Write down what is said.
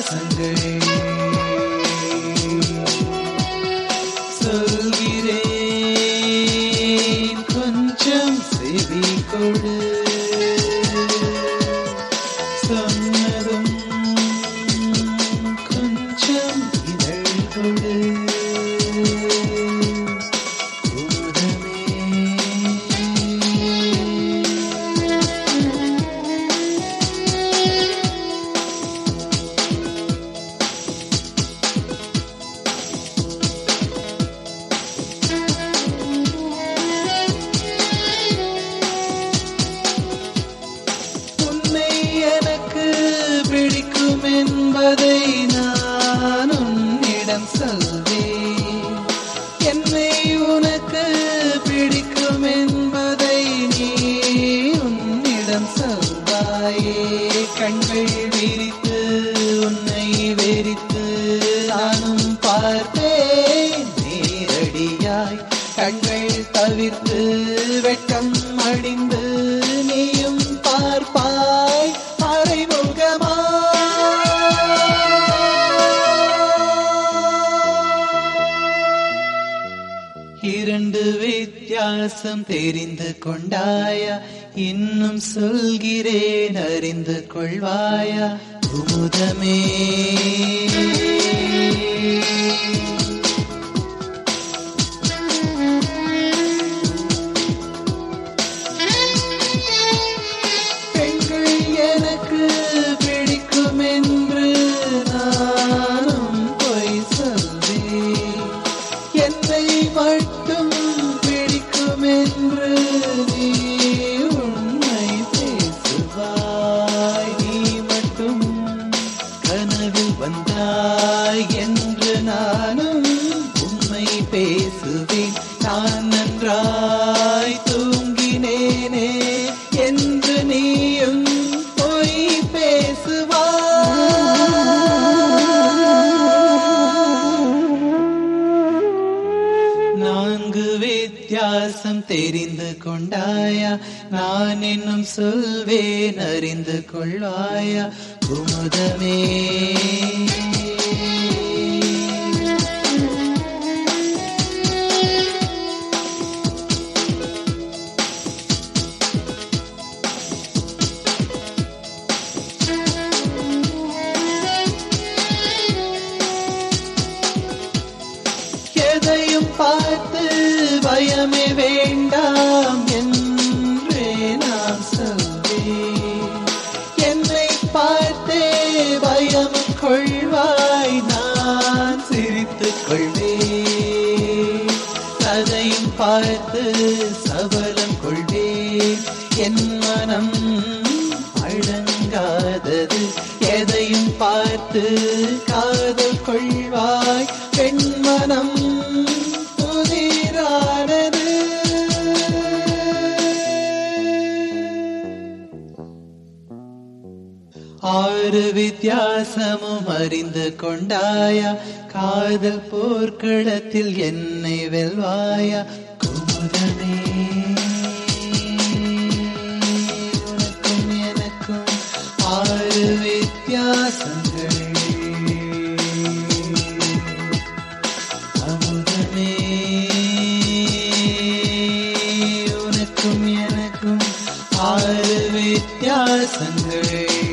வித்தியாசங்கள் சொல்கிறேன் கொஞ்சம் செவி கொடு சொன்னதும் கொஞ்சம் இதழ் கொடு குமுதமே உன்னை எனக்கு பிடிக்கும் என்பதை நான் உன்னிடம் சொல்வேன் என்னை உனக்கு பிடிக்கும் என்பதை நீ உன்னிடம் சொல்வாயே கண்கள் விரித்து உன்னை வெறித்து நானும் பார்ப்பேன் நேரடியாய் கண்கள் தவிர்த்து வெட்கம் அடிந்து நீயும் பார்ப்பாய் மறைமுகமாய் இரண்டு வித்தியாசம் தெரிந்து கொண்டாயா இன்னும் சொல்கிறேன் அறிந்து கொள்வாயா குமுதமே பெண்கள் எனக்கு பிடிக்கும் என்று நானும் பொய் சொல்வேன் என்னை மட்டும் பிடிக்கும் என்று நீ உண்மை பேசுவாய் நீ மட்டும் கனவில் வந்தாய் என்று நானும் உண்மை பேசுவேன் நான் நன்றாய் தூங்கினேனே என்று நீயும் பொய் பேசுவாய் நான்கு வித்தியாசம் தெரிந்து கொண்டாயா நான் இன்னும் சொல்வேன் அறிந்து கொள்வாயா குமுதமே எதையும் பார்த்து பயமே வேண்டாம் என்றே நான் சொல்வேன் என்னை பார்த்தே பயம் கொள்வாய் நான் சிரித்துக் கொள்வேன் அதையும் பார்த்து சபலம் கொள்வேன் என் மனம் அழங்காதது எதையும் பார்த்து காதல் கொள்வாய் பெண்மனம் புதிரானது ஆறு வித்தியாசமும் அறிந்து கொண்டாயா காதல் போர்க்களத்தில் என்னை வெல்வாயா குமுதமே உனக்கும் எனக்கும் ஆறு வித்தியாசங்கள் அமுதமே உனக்கும் எனக்கும் ஆறு வித்தியாசங்கள்